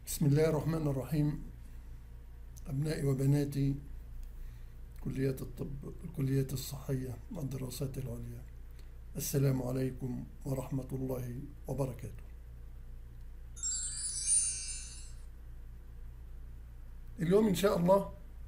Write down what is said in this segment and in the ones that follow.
بسم الله الرحمن الرحيم أبنائي وبناتي كليات الطب الكليات الصحية والدراسات العليا السلام عليكم ورحمة الله وبركاته اليوم إن شاء الله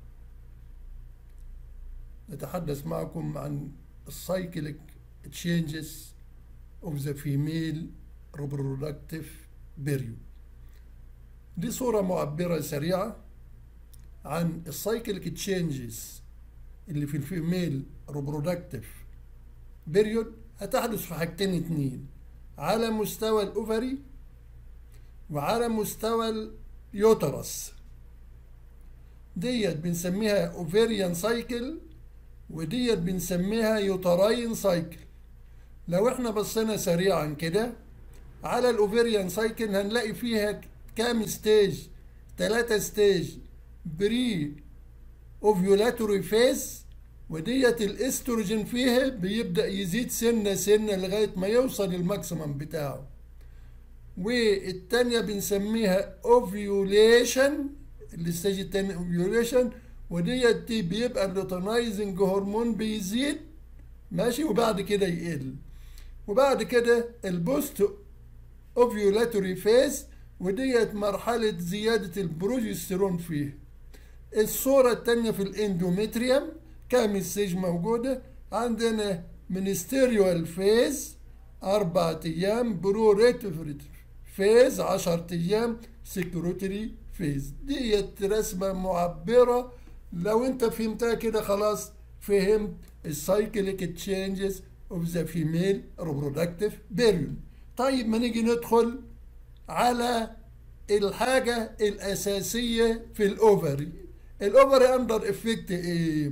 نتحدث معكم عن السايكليك changes of the female reproductive period دي صورة معبرة سريعة عن السايكليك تشينجز اللي في الفيميل ريبرودكتيف بيريود هتحدث في حاجتين اتنين على مستوى الاوفري وعلى مستوى اليوترس ديت بنسميها اوفريان سايكل وديت بنسميها يوتراين سايكل لو احنا بصينا سريعا كده على الاوفريان سايكل هنلاقي فيها كام ستيج ثلاثة ستيج بري اوفيولاتوري فيز وديت الاستروجين فيها بيبدا يزيد سنه سنه لغايه ما يوصل الماكسيمم بتاعه والتانية بنسميها اوفيوليشن الستيج التاني اوفيوليشن وديت دي بيبقى اللوتنايزنج هرمون بيزيد ماشي وبعد كده يقل وبعد كده البوست اوفيولاتوري فيز وديت مرحلة زيادة البروجسترون فيه الصورة التانية في الاندومتريوم كام ستيج موجودة عندنا منستيريوال فيز أربعة أيام بروريتيف فيز عشرة أيام سكروتري فيز ديت رسمة معبرة لو أنت فهمتها كده خلاص فهمت السايكليك تشينجز اوف ذا فيميل reproductive بيريود طيب ما نيجي ندخل على الحاجة الأساسية في الأوفري الأوفري أندر إفكت إيه؟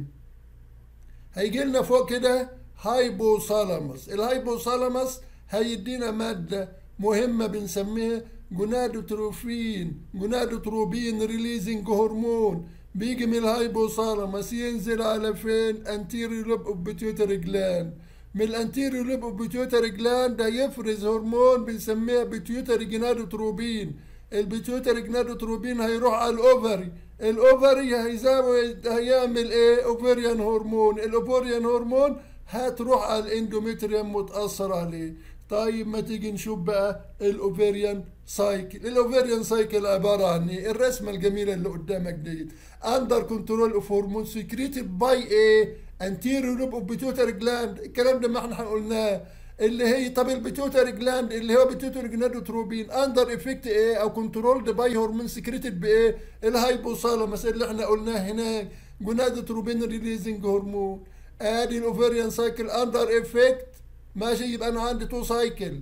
هيجي لنا فوق كده هايبوثالاموس الهايبوثالاموس هيدينا مادة مهمة بنسميها جونادوتروفين جونادوتروبين ريليزنج هرمون بيجي من الهايبوثالاموس ينزل على فين؟ انتيري لوب اوف بيتيوتري جلاند من الانتيريو لوب اوف بيتيوتري جلاند ده يفرز هرمون بنسميها بيتيوتري جنادوتروبين البيتيوتري جنادوتروبين هيروح على الاوفري الاوفري هيزود هيعمل ايه اوفريان هرمون الاوفريان هرمون هتروح على الاندوميتريوم متاثر عليه طيب ما تيجي نشوف بقى الاوفريان سايكل الاوفريان سايكل عباره عن ايه الرسمه الجميله اللي قدامك دي اندر كنترول اوف هرمون سكريتد باي ايه انتيريور لوب اوف بيتيوتري جلاند الكلام ده ما احنا قلناه اللي هي طب البيتيوتري جلاند اللي هو بيتيوتري جنادوتروبين اندر افكت ايه او كنترولد باي هرمون سكريتد بايه الهايبوثالاموس اللي احنا قلناه هناك جنادوتروبين ريليزنج هرمون ادي الاوفريان سايكل اندر افكت ماشي يبقى انا عندي تو سايكل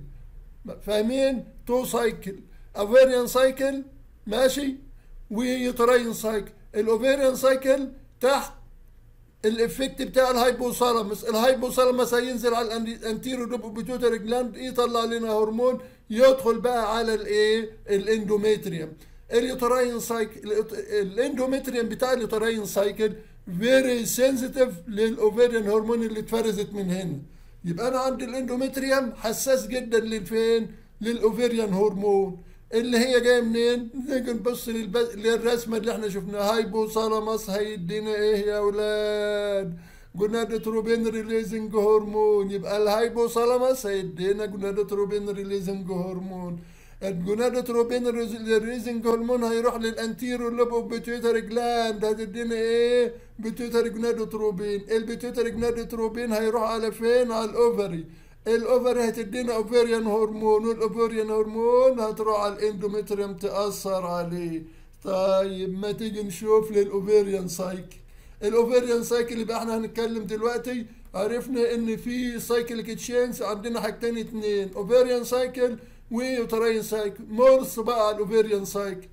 فاهمين تو سايكل اوفريان سايكل ماشي ويوتراين سايكل الاوفريان سايكل تحت الافكت بتاع الهايبوثالاموس الهايبوثالاموس هينزل على الانتيرو لوب بيتوتري جلاند يطلع لنا هرمون يدخل بقى على الايه الاندوميتريوم اليوتراين سايكل الاندوميتريوم بتاع اليوتراين سايكل فيري سنسيتيف للاوفيريان هرمون اللي اتفرزت من هنا يبقى انا عندي الاندوميتريوم حساس جدا للفين للاوفيريان هرمون اللي هي جايه منين؟ نيجي نبص للبس... للرسمه اللي احنا شفناها هايبوثالاموس هيدينا ايه يا اولاد؟ جونادوتروبين ريليزنج هرمون يبقى الهايبوثالاموس هيدينا جونادوتروبين ريليزنج هرمون الجونادوتروبين ريليزنج هرمون هيروح للانتيرو لوب اوف بيتيوتري جلاند هتدينا ايه؟ بيتيوتري جونادوتروبين البيتيوتري جونادوتروبين هيروح على فين؟ على الاوفري الاوفري هتدينا اوفريان هرمون والاوفريان هرمون هتروح على الاندومتريوم تاثر عليه طيب ما تيجي نشوف للاوفريان سايكل الاوفريان سايكل يبقى احنا هنتكلم دلوقتي عرفنا ان في سايكليك تشينز عندنا حاجتين اتنين اوفريان سايكل ويوتراين سايكل مرص بقى على الاوفريان سايكل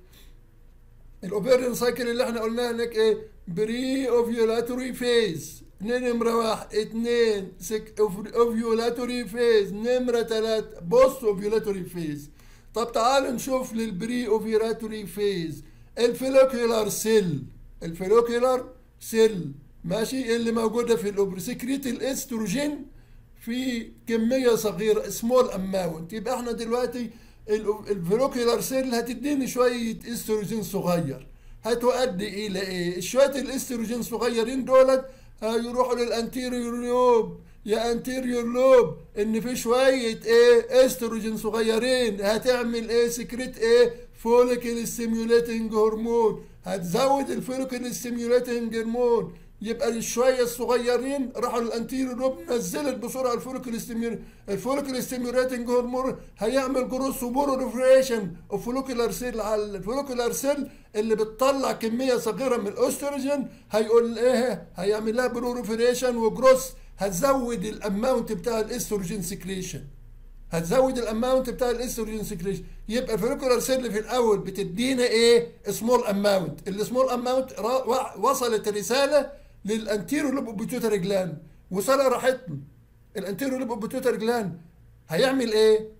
الاوفريان سايكل اللي احنا قلناها هناك ايه بري اوفيولاتوري فيز نمرة واحد اتنين سك اوفيولاتوري فيز نمرة تلاتة بوست اوفيولاتوري فيز طب تعالوا نشوف للبري اوفيولاتوري فيز الفلوكيولار سيل الفلوكيولار سيل ماشي اللي موجودة في الاوبر سكريت الاستروجين في كمية صغيرة سمول اماونت يبقى احنا دلوقتي الفولوكيولار سيل هتديني شويه استروجين صغير هتؤدي الى ايه شويه الاستروجين صغيرين دولت هيروحوا للانتيريور لوب يا انتيريور لوب ان في شويه ايه استروجين صغيرين هتعمل ايه سكريت ايه فوليكل ستيميوليتنج هرمون هتزود الفوليكل ستيميوليتنج هرمون يبقى الشويه الصغيرين راحوا للانتيريور لوب نزلت بسرعه الفوليكل ستيميول الفوليكل ستيميوليتنج هرمون هيعمل جروس وبوروريفريشن اوف فوليكولار سيل على الفوليكولار سيل اللي بتطلع كميه صغيره من الاستروجين هيقول ايه هيعمل لها بوروريفريشن وجروس هتزود الاماونت بتاع الاستروجين سكريشن هتزود الاماونت بتاع الاستروجين سكريشن يبقى الفوليكولار سيل في الاول بتدينا ايه سمول اماونت السمول اماونت وصلت رساله للانتيرو لوب بيتوتر جلاند وصلها راحت له الانتيرو لوب بيتوتر جلاند هيعمل ايه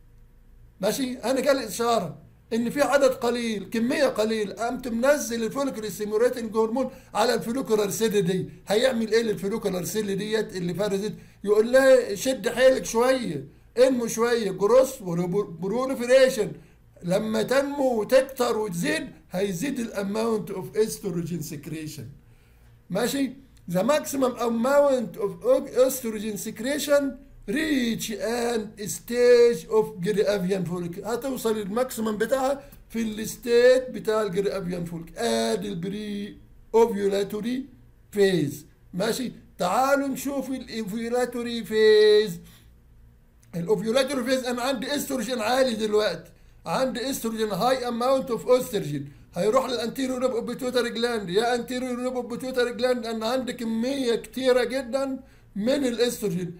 ماشي انا جالي اشاره ان في عدد قليل كميه قليل قامت منزل الفوليكولار ستيموليتنج هرمون على الفوليكولار سيل دي هيعمل ايه للفوليكولار سيل ديت اللي فرزت يقول لها شد حيلك شويه انمو شويه جروس بروليفريشن لما تنمو وتكتر وتزيد هيزيد الاماونت اوف استروجين سكريشن ماشي the maximum amount of estrogen secretion reach an stage of Geriavian follicle هتوصل الماكسيمم بتاعها في الستيت بتاع الجريافيان فولك ادي البري اوفيولاتوري فيز ماشي تعالوا نشوف الاوفيولاتوري فيز الاوفيولاتوري فيز انا عندي استروجين عالي دلوقتي عندي استروجين هاي اماونت اوف استروجين هيروح للانتيريور لوب بيتوتري جلاند يا انتيريور لوب بيتوتري جلاند انا عندي كميه كتيره جدا من الاستروجين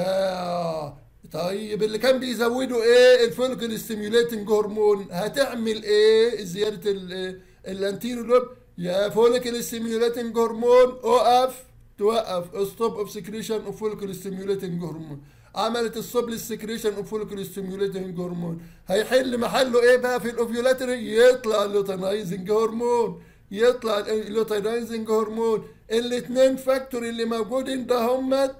يا طيب اللي كان بيزودوا ايه الفولكل ستيميوليتنج هرمون هتعمل ايه زياده الانتيريور لوب يا فولكل ستيميوليتنج هرمون اقف توقف ستوب اوف سكريشن اوف فولكل ستيميوليتنج هرمون عملت الصب للسكريشن اوف فولكل ستيميوليتنج هرمون هيحل محله ايه بقى في الاوفيولاتري يطلع اللوتينايزنج هرمون يطلع اللوتينايزنج هرمون الاثنين فاكتور اللي موجودين ده همت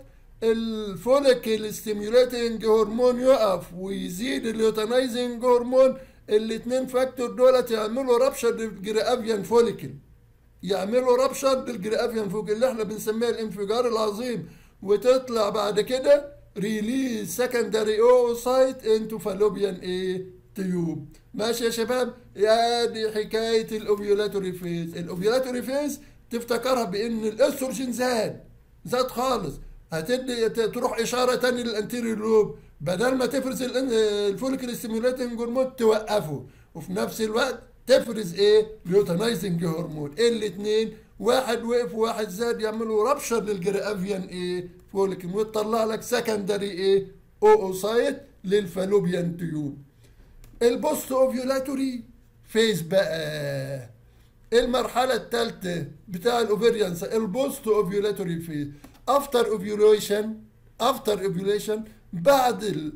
الفوليكل ستيميوليتنج هرمون يقف ويزيد اللوتينايزنج هرمون الاثنين فاكتور دولت يعملوا ربشر للجرافيان فوليكل يعملوا ربشر للجرافيان فوليكل اللي احنا بنسميها الانفجار العظيم وتطلع بعد كده ريليز سكندري اوسايت انتو فالوبيان ايه تيوب ماشي يا شباب يا دي حكايه الاوفيولاتوري فيز الاوفيولاتوري فيز تفتكرها بان الاستروجين زاد زاد خالص هتدي تروح اشاره تاني للانتيريور لوب بدل ما تفرز الفوليكل ستيموليتنج هرمون توقفه وفي نفس الوقت تفرز ايه ليوتنايزنج هرمون الاثنين واحد وقف وواحد زاد يعملوا ربشر للجرافيان ايه فوليكل ويطلع لك سكندري ايه اوسايت للفالوبيان تيوب البوست اوفيولاتوري فيز بقى المرحلة الثالثة بتاع الاوفيريان البوست اوفيولاتوري فيز افتر اوفيوليشن افتر اوفيوليشن بعد ال...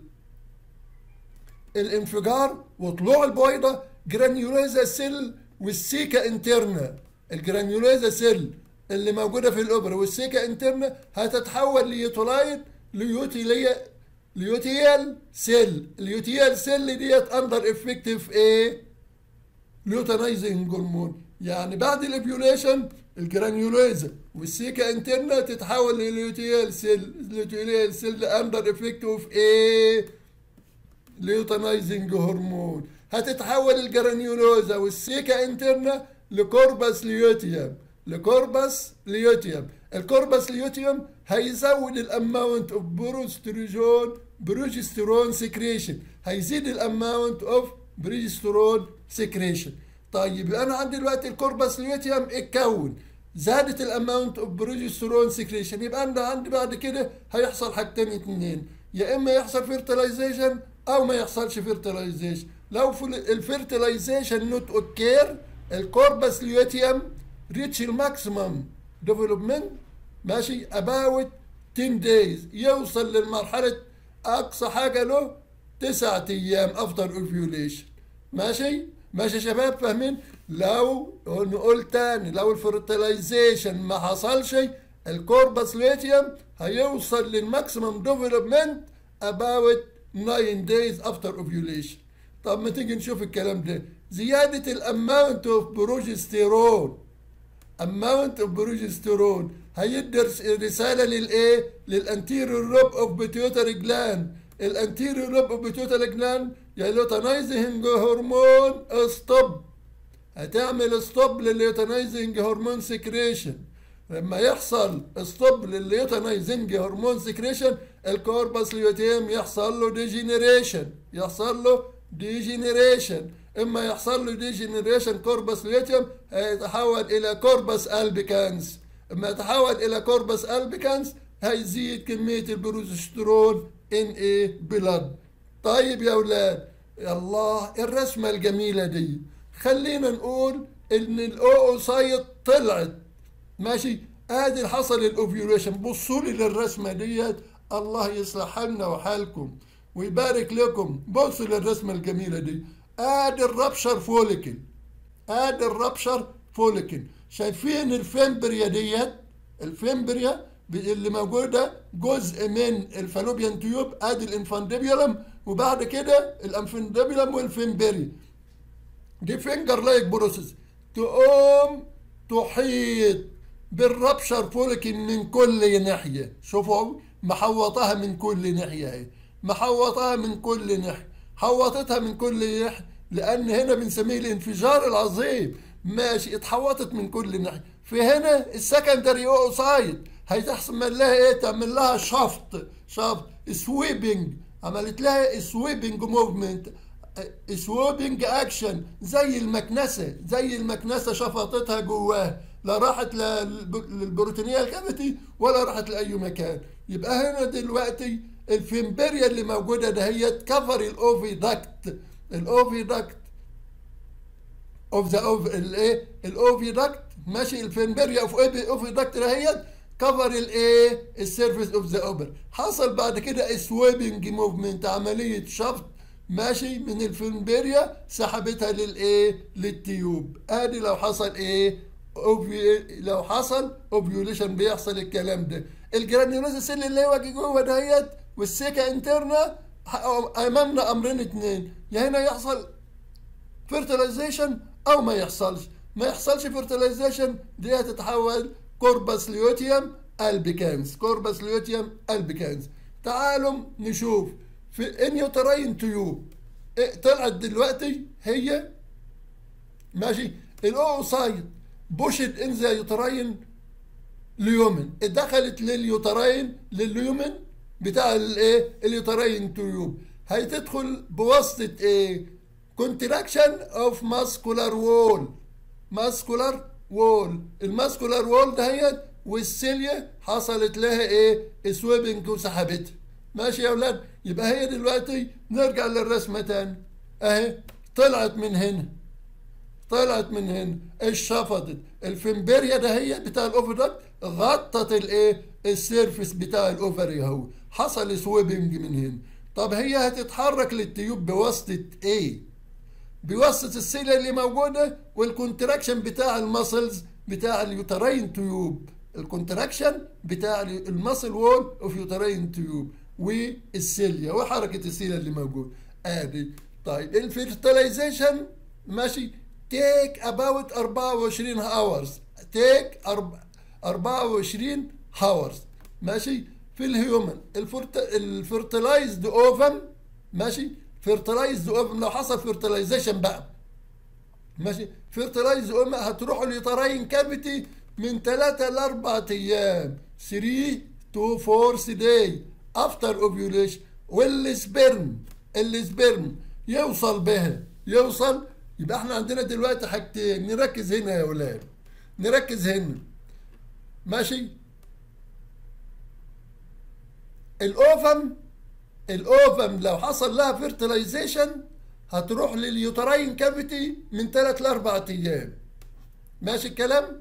الانفجار وطلوع البويضة جرانيوليزا سيل والسيكا انترنا الجرانيوليزا سيل اللي موجودة في الأوبرا والسيكا انترنا هتتحول ليوتولايت ليوتيليا ليوتيال سيل اليوتيال سيل ديت اندر افكتيف ايه ليوتنايزنج هرمون يعني بعد الابيوليشن الجرانيوليزا والسيكا انترنا تتحول لليوتيال سيل اليوتيال سيل اندر افكتيف ايه ليوتنايزنج هرمون هتتحول الجرانيولوزا والسيكا انترنا لكوربس ليوتيوم لكوربس ليوتيوم الكوربس ليوتيوم هيزود الاماونت اوف بروستروجون بروجسترون سكريشن هيزيد الاماونت اوف بروجسترون سكريشن طيب انا عندي دلوقتي الكوربس ليوتيوم اتكون زادت الاماونت اوف بروجسترون سكريشن يبقى انا عندي بعد كده هيحصل حاجتين اتنين يا اما يحصل فيرتلايزيشن او ما يحصلش فيرتلايزيشن لو الفيرتلايزيشن نوت اوكير الكوربس ليوتيوم ريتش الماكسيمم ديفلوبمنت ماشي اباوت 10 دايز يوصل للمرحله اقصى حاجه له تسعة ايام افتر اوفيوليشن ماشي ماشي يا شباب فاهمين لو نقول تاني لو الفرتلايزيشن ما حصلش الكوربس ليتيوم هيوصل للماكسيمم ديفلوبمنت about 9 days after ovulation طب ما تيجي نشوف الكلام ده زيادة الاماونت اوف بروجستيرون اماونت اوف بروجستيرون هيدي رسالة للايه للانتيريور روب اوف بيتيوتري جلاند الانتيريور روب اوف بيتيوتري جلاند يا لوتنايزنج هرمون ستوب هتعمل ستوب لليوتنايزنج هرمون سكريشن لما يحصل ستوب لليوتنايزنج هرمون سكريشن الكوربس ليوتيم يحصل له ديجينيريشن يحصل له ديجينيريشن اما يحصل له ديجينيريشن كوربس ليوتيم هيتحول الى كوربس البيكانس اما يتحول الى كوربس البيكانس هيزيد كميه البروجسترون ان ايه بلاد طيب يا اولاد الله الرسمه الجميله دي خلينا نقول ان الاوسايت طلعت ماشي ادي حصل الاوفيوليشن بصوا لي للرسمه ديت الله يصلح حالنا وحالكم ويبارك لكم بصوا للرسمه الجميله دي ادي الربشر فوليكل ادي الربشر فوليكل شايفين الفيمبريا ديت الفيمبريا اللي موجوده جزء من الفالوبيان تيوب ادي الانفانديبيولم وبعد كده الانفانديبيولم والفيمبري دي فينجر لايك بروسيس تقوم تحيط بالربشر فوليكل من كل ناحيه شوفوا محوطها من كل ناحيه اهي محوطها من كل ناحيه حوطتها من كل ناحيه لان هنا بنسميه الانفجار العظيم ماشي اتحوطت من كل ناحيه في هنا السكندري اوسايد هيتحمل لها ايه تعمل لها شفط شفط سويبنج عملت لها سويبنج موفمنت سويبنج اكشن زي المكنسه زي المكنسه شفطتها جواه لا راحت للبروتينيه الكافيتي ولا راحت لاي مكان يبقى هنا دلوقتي الفيمبريا اللي موجوده دهيت كفر الاوفي داكت الاوفي داكت اوف ذا اوف الايه الاوفي داكت ماشي الفيمبريا اوف اوفي داكت دهيت كفر الايه السيرفيس اوف ذا اوبر حصل بعد كده سويبنج موفمنت عمليه شفط ماشي من الفيمبريا سحبتها للايه للتيوب ادي لو حصل ايه أوفي لو حصل اوفيوليشن بيحصل الكلام ده الجرانيولوز سيل اللي هو جوه دهيت والسيكا انترنا امامنا امرين اتنين يا هنا يحصل فيرتلايزيشن او ما يحصلش ما يحصلش فيرتلايزيشن دي هتتحول كوربس ليوتيوم البيكانز كوربس ليوتيوم البيكانز تعالوا نشوف في انيوتراين تيوب إيه طلعت دلوقتي هي ماشي الاوسايد بوشت ان ذا يوتراين ليومن دخلت لليوتراين لليومن بتاع الايه اليوتراين تيوب هتدخل بواسطه ايه كونتراكشن اوف ماسكولار وول ماسكولار وول الماسكولار وول دهيت والسيليا حصلت لها ايه سويبنج وسحبتها ماشي يا اولاد يبقى هي دلوقتي نرجع للرسمه تاني اهي طلعت من هنا طلعت من هنا اتشفطت الفيمبريا دهيت بتاع الاوفر غطت الايه السيرفس بتاع الاوفري اهو حصل سويبنج من هنا طب هي هتتحرك للتيوب بواسطه ايه بواسطه السيله اللي موجوده والكونتراكشن بتاع المسلز بتاع اليوترين تيوب الكونتراكشن بتاع المسل وول اوف يوترين تيوب والسيليا وحركه السيليا اللي موجود ادي طيب الفيرتلايزيشن ماشي تيك اباوت 24 هاورز تيك 24 هاورز ماشي في الهيومن الفيرتلايزد اوفم ماشي فيرتلايزد اوفم لو حصل فيرتلايزيشن بقى ماشي فيرتلايزد اوفم هتروحوا ليوتراين كافيتي من 3 ل 4 ايام 3 تو 4 داي افتر اوفيوليشن والسبرم السبرم يوصل بها يوصل يبقى احنا عندنا دلوقتي حاجتين نركز هنا يا ولاد نركز هنا ماشي الاوفم الاوفم لو حصل لها فيرتلايزيشن هتروح لليوتراين كافيتي من 3 ل 4 ايام ماشي الكلام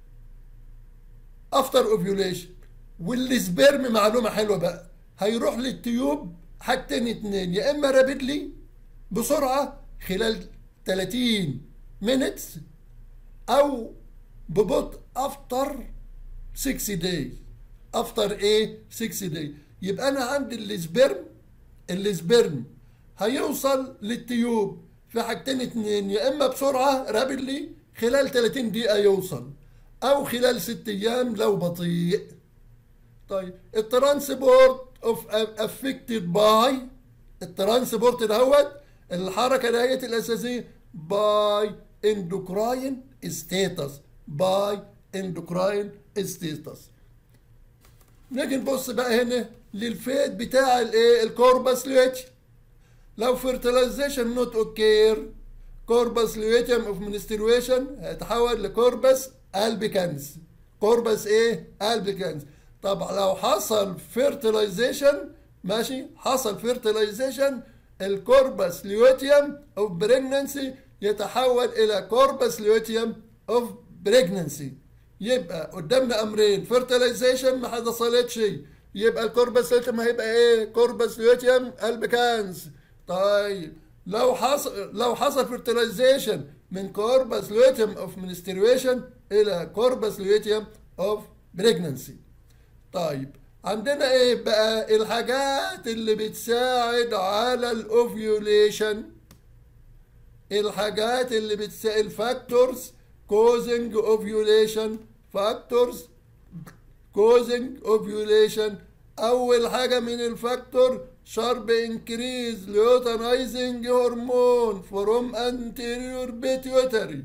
افتر اوفيوليشن والسبرم معلومه حلوه بقى هيروح للتيوب حاجتين اتنين يا اما رابيدلي بسرعه خلال 30 مينتس او ببطء افتر 6 داي افتر ايه 6 داي يبقى انا عندي السبرم السبرم هيوصل للتيوب في حاجتين اتنين يا اما بسرعه رابيدلي خلال 30 دقيقه يوصل او خلال 6 ايام لو بطيء طيب الترانسبورت اوف افكتد باي الترانسبورت دهوت الحركه دهيت الاساسيه باي اندوكراين ستيتس باي اندوكراين ستيتس نيجي نبص بقى هنا للفيد بتاع الايه الكوربس لويتش لو fertilization not occur كوربس لويتيوم اوف منسترويشن هيتحول لكوربس البيكانس كوربس ايه البيكانس طب لو حصل fertilization ماشي حصل fertilization الكوربس لويتيوم اوف بريجننسي يتحول الى كوربس لويتيوم اوف بريجننسي يبقى قدامنا امرين fertilization ما حصلتش يبقى الكوربس لوتيوم هيبقى ايه كوربس لوتيوم البيكانس طيب لو حصل لو حصل فيرتلايزيشن من كوربس لوتيوم اوف منسترويشن الى كوربس لوتيوم اوف بريجننسي طيب عندنا ايه بقى الحاجات اللي بتساعد على الاوفيوليشن الحاجات اللي بتساعد الفاكتورز causing ovulation factors causing ovulation أول حاجة من الفاكتور sharp increase luteinizing hormone from anterior pituitary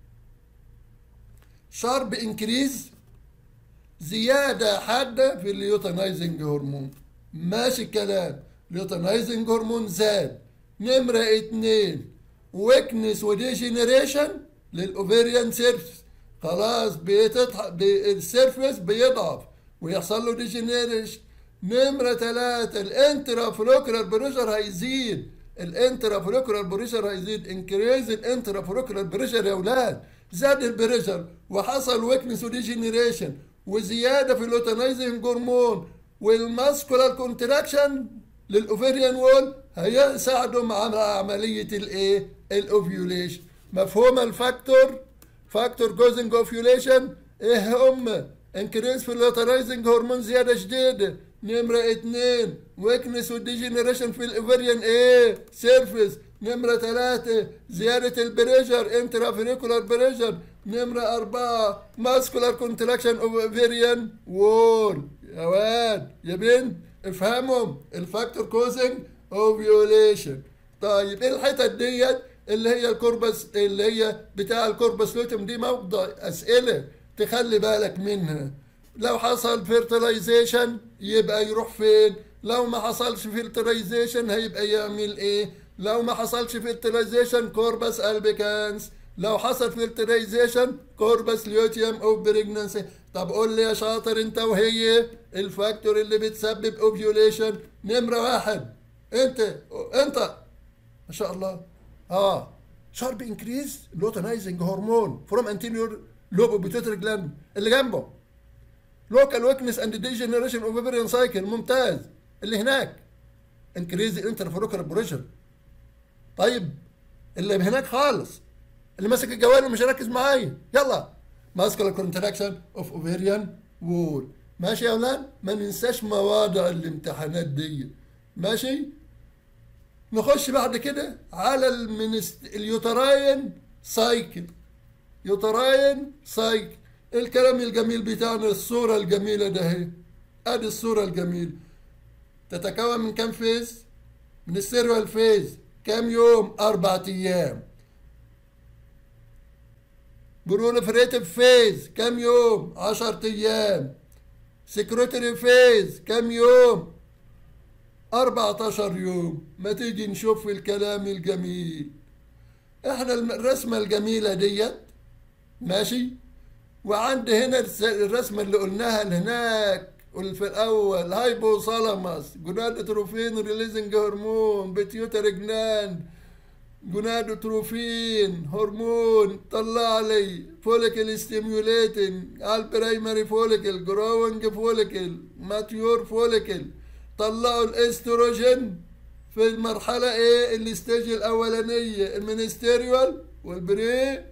sharp increase زيادة حادة في الليوتينايزنج هرمون ماشي الكلام ليوتينايزنج هرمون زاد نمرة اتنين ويكنس وديجنريشن للاوفيريان سيرفس خلاص بتتح... بي... السيرفس بيضعف ويحصل له ديجنريشن نمرة ثلاثة الانترا فلوكرال بريشر هيزيد الانترا فلوكرال بريشر هيزيد انكريز الانترا فلوكرال بريشر يا اولاد زاد البريشر وحصل ويكنس وديجنريشن وزيادة في اللوتينايزنج هرمون والماسكولار كونتراكشن للاوفيريان وول هيساعدوا مع عملية الايه الاوفيوليشن مفهوم الفاكتور فاكتور جوزنج اوفيوليشن ايه هم انكريز في اللوتينايزنج هرمون زيادة شديدة نمرة اتنين ويكنس وديجنريشن في الاوفيريان ايه سيرفيس نمرة ثلاثة زيادة البريشر انترافينيكولار بريشر نمرة أربعة ماسكولار كونتراكشن اوف اوفيريان وول يا واد يا بنت افهمهم الفاكتور كوزنج اوفيوليشن طيب ايه الحتت ديت اللي هي الكوربس اللي هي بتاع الكوربس لوتيوم دي موضع اسئله تخلي بالك منها لو حصل فيرتلايزيشن يبقى يروح فين لو ما حصلش فيرتلايزيشن هيبقى يعمل ايه لو ما حصلش فيرتلايزيشن كوربس البيكانس لو حصل فيرتلايزيشن كوربس ليوتيوم او بريجننسي طب قول لي يا شاطر انت وهي الفاكتور اللي بتسبب اوفيوليشن نمره واحد انت انت ما شاء الله اه شارب انكريز لوتينايزنج هرمون فروم انتيريور لوب بيتوتري جلاند اللي جنبه لوكال ويكنس اند ديجنريشن اوف اوفيريان سايكل ممتاز اللي هناك انكريز الانترفيروكال بريشر طيب اللي هناك خالص اللي ماسك الجوال ومش ركز معايا يلا ماسكولار كونتراكشن اوف اوفيريان وول ماشي يا اولاد ما ننساش مواضع الامتحانات دي ماشي نخش بعد كده على المنست... اليوتراين سايكل يوتراين سايكل الكلام الجميل بتاعنا الصورة الجميلة ده اهي ادي الصورة الجميلة تتكون من كام فيز؟ من السيريال فيز كام يوم؟ أربع أيام بروليفريتيف فيز كام يوم؟ عشر أيام سكرتري فيز كام يوم؟ 14 يوم ما تيجي نشوف الكلام الجميل احنا الرسمة الجميلة ديت ماشي وعندي هنا الرسمة اللي قلناها اللي هناك في الأول هايبوثالاموس جونادوتروفين ريليزنج هرمون بيتيوتر جنان جونادوتروفين هرمون طلع لي فوليكل ستيميوليتنج البرايمري فوليكل جروينج فوليكل ماتيور فوليكل طلعوا الاستروجين في المرحلة ايه الاستيج الأولانية المينستيريال والبري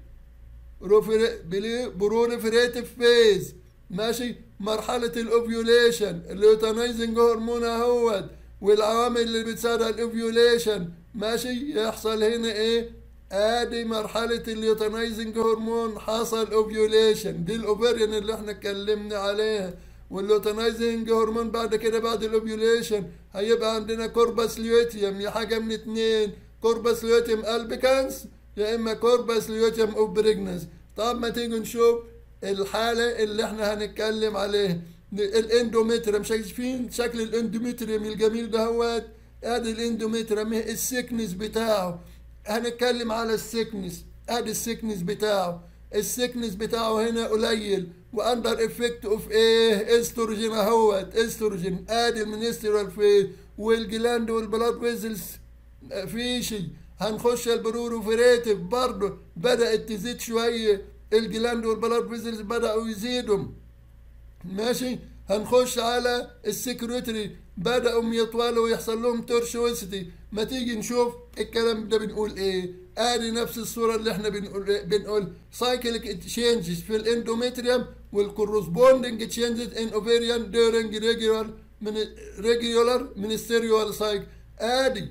بروليفريتيف فيز ماشي مرحلة الاوفيوليشن الليوتينايزنج هرمون اهوت والعوامل اللي بتساعد على الاوفيوليشن ماشي يحصل هنا ايه ادي مرحلة اليوتنايزنج هرمون حصل اوفيوليشن دي الاوفريان اللي احنا اتكلمنا عليها واللوتنايزنج هرمون بعد كده بعد الاوفيوليشن هيبقى عندنا كوربس ليوتيوم يا حاجة من اتنين كوربس ليوتيوم البيكانس يا اما كوربس ليوتيوم اوف بريجنس طب ما تيجي نشوف الحالة اللي احنا هنتكلم عليها الاندومتريوم شايفين شكل الاندومتريوم الجميل دهوت ادي الاندومتريوم السكنس بتاعه هنتكلم على السكنس ادي السكنس بتاعه السكنس بتاعه هنا قليل واندر افكت اوف ايه استروجين اهوت استروجين ادي المنسترال في والجلاند والبلاد فيزلز في شيء هنخش البروروفيريتيف برضه بدات تزيد شويه الجلاند والبلاد فيزلز بداوا يزيدوا ماشي هنخش على السكرتري بدأوا يطولوا ويحصل لهم تورشوسيتي ما تيجي نشوف الكلام ده بنقول ايه ادي نفس الصورة اللي احنا بنقول بنقول سايكليك تشينجز في الاندوميتريوم والكورسبوندنج تشينجز ان اوفيريان ديورنج ريجولار من ريجولار منستيريوال سايك ادي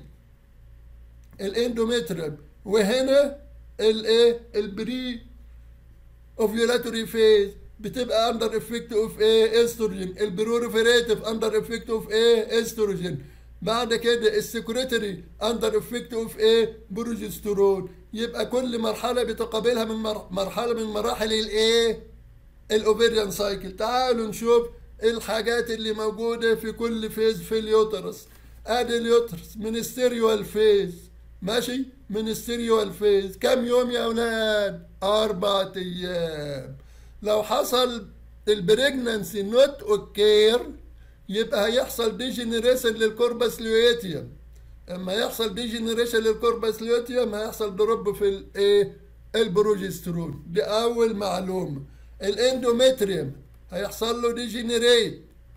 الاندوميتريوم وهنا الايه البري اوفيولاتوري فيز بتبقى اندر افكت اوف ايه استروجين البروريفيريتيف اندر افكت اوف ايه استروجين بعد كده السكريتري اندر افكت اوف ايه بروجسترون يبقى كل مرحله بتقابلها من مرحله من مراحل الايه الاوفيريان سايكل تعالوا نشوف الحاجات اللي موجوده في كل فيز في اليوترس ادي اليوترس منستيريوال فيز ماشي منستيريوال فيز كم يوم يا اولاد اربع ايام لو حصل البريجنانسي نوت اوكير يبقى هيحصل ديجنريشن للكوربس ليوتيوم اما يحصل ديجنريشن للكوربس ليوتيوم هيحصل دروب في الايه البروجسترون دي اول معلومه الاندومتريوم هيحصل له ديجنريت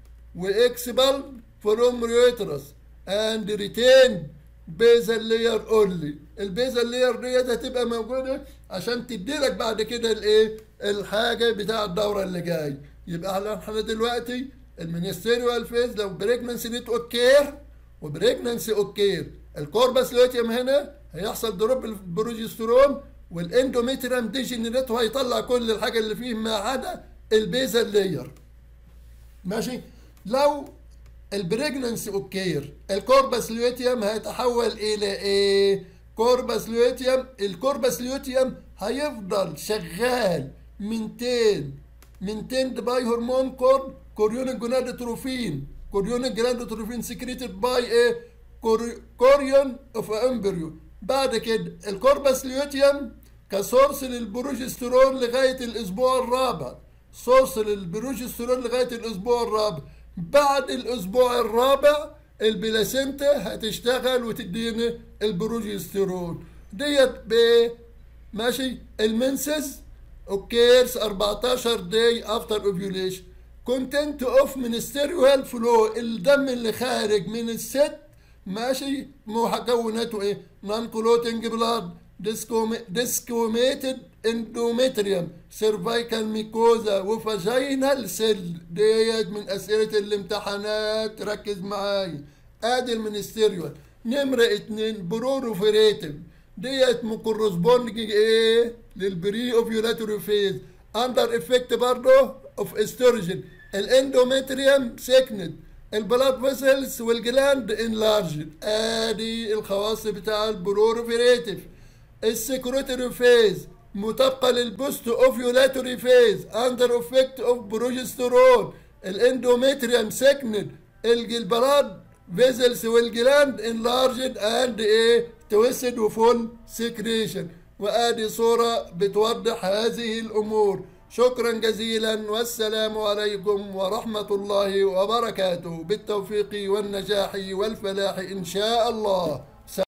واكسبل فروم يوترس اند ريتين بيزل لير اونلي البيزل لير ديت هتبقى موجوده عشان تديلك بعد كده الايه الحاجه بتاع الدوره اللي جاي يبقى احنا دلوقتي المينستيريال فيز لو بريجننسي نيت اوكير وبريجننسي اوكير الكوربس لوتيوم هنا هيحصل دروب البروجسترون والاندوميتريم ديجنريت وهيطلع كل الحاجه اللي فيه ما عدا البيزل لير ماشي لو البريجننسي اوكير الكوربس لوتيوم هيتحول الى ايه كوربس لوتيوم الكوربس لوتيوم هيفضل شغال منتين منتين باي هرمون كورد كوريون جونادوتروفين كوريون جونادوتروفين سكريتد باي ايه كوريون اوف امبريو بعد كده الكوربس ليوتيوم كسورس للبروجسترون لغايه الاسبوع الرابع سورس للبروجسترون لغايه الاسبوع الرابع بعد الاسبوع الرابع البلاسينتا هتشتغل وتدينا البروجسترون ديت ب ماشي المنسز اوكيرز 14 داي افتر اوفيوليشن كونتنت اوف منستيريال فلو الدم اللي خارج من الست ماشي مكوناته ايه نون كلوتنج بلاد ديسكوميتد اندومتريوم سيرفايكال ميكوزا وفاجينال سيل ديت من اسئله الامتحانات ركز معايا ادي المنستيريال نمره اتنين بروروفيريتيف ديت مكورسبوندنج ايه للبري اوفيولاتوري فيز اندر افكت برضه اوف استروجين الاندومتريوم سيكند البلاد فيسلز والجلاند انلارجد ادي الخواص بتاع البروروفيريتيف السكروتوري فيز مطابقه للبوست اوفيولاتوري فيز اندر افكت اوف بروجسترون الاندومتريوم سيكند البلاد فيزلز والجلاند انلارجد اند ايه توسد وفول سكريشن وادي صوره بتوضح هذه الامور شكرا جزيلا والسلام عليكم ورحمه الله وبركاته بالتوفيق والنجاح والفلاح ان شاء الله